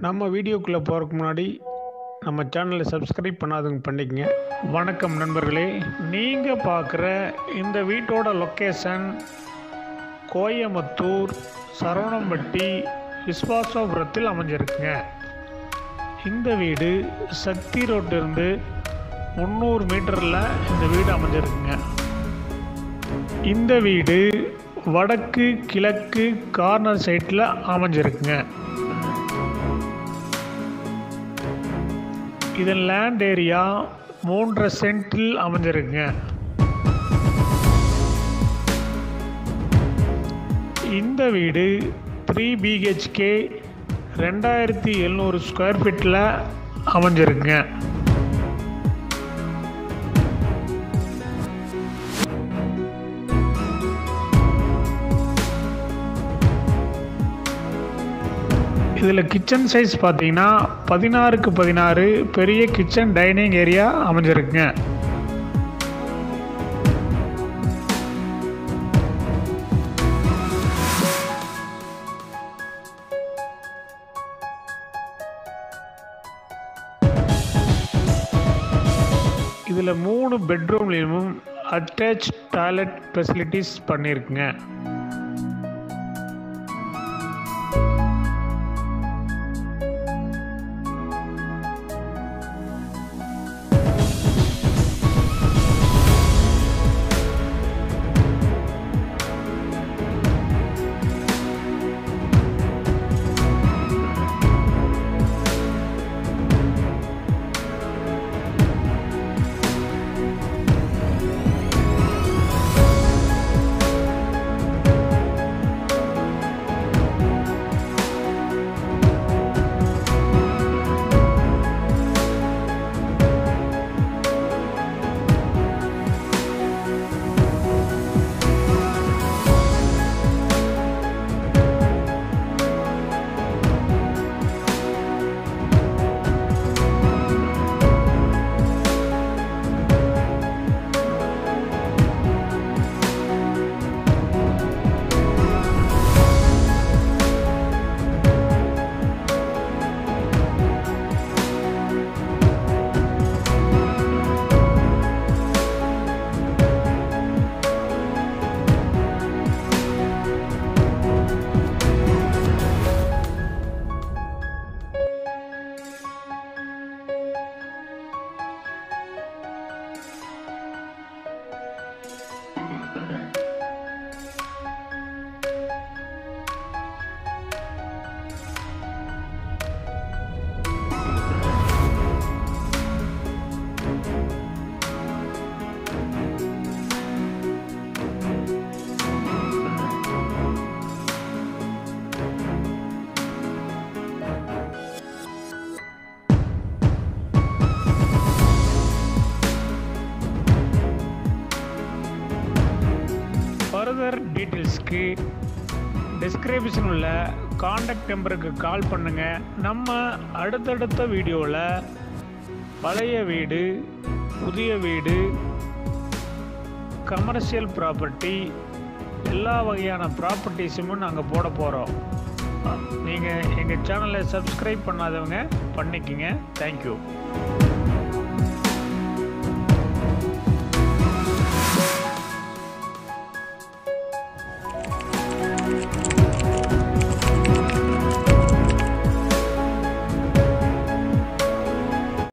நம்ம வீடியோக்குள்ளே போகிறதுக்கு முன்னாடி நம்ம சேனலை சப்ஸ்கிரைப் பண்ணாதவங்க பண்ணிக்கங்க வணக்கம் நண்பர்களே நீங்கள் பார்க்குற இந்த வீட்டோட லொக்கேஷன் கோயம்புத்தூர் சரவணம்பட்டி விஸ்வாசபுரத்தில் அமைஞ்சிருக்குங்க இந்த வீடு சக்தி ரோட்டிலிருந்து முந்நூறு மீட்டரில் இந்த வீடு அமைஞ்சிருக்குங்க இந்த வீடு வடக்கு கிழக்கு கார்னர் சைட்டில் அமைஞ்சிருக்குங்க இதன் லேண்ட் ஏரியா மூன்றரை சென்டில் அமைஞ்சிருக்குங்க இந்த வீடு த்ரீ பிஹெச்கே ரெண்டாயிரத்தி எழுநூறு ஸ்கொயர் ஃபீட்டில் அமைஞ்சிருக்குங்க இதில் கிச்சன் சைஸ் பார்த்தீங்கன்னா பதினாறுக்கு பதினாறு பெரிய கிச்சன் டைனிங் ஏரியா அமைஞ்சிருக்குங்க இதில் மூணு பெட்ரூம்லேயும் அட்டாச் டாய்லெட் ஃபெசிலிட்டிஸ் பண்ணியிருக்குங்க ஃபர்தர் டீட்டெயில்ஸ்க்கு டிஸ்கிரிப்ஷன் உள்ள காண்டாக்ட் நம்பருக்கு கால் பண்ணுங்கள் நம்ம அடுத்தடுத்த வீடியோவில் பழைய வீடு புதிய வீடு கமர்ஷியல் ப்ராப்பர்ட்டி எல்லா வகையான ப்ராப்பர்ட்டிஸும் நாங்கள் போட போகிறோம் நீங்கள் எங்கள் சேனலை சப்ஸ்கிரைப் பண்ணாதவங்க பண்ணிக்கங்க தேங்க்யூ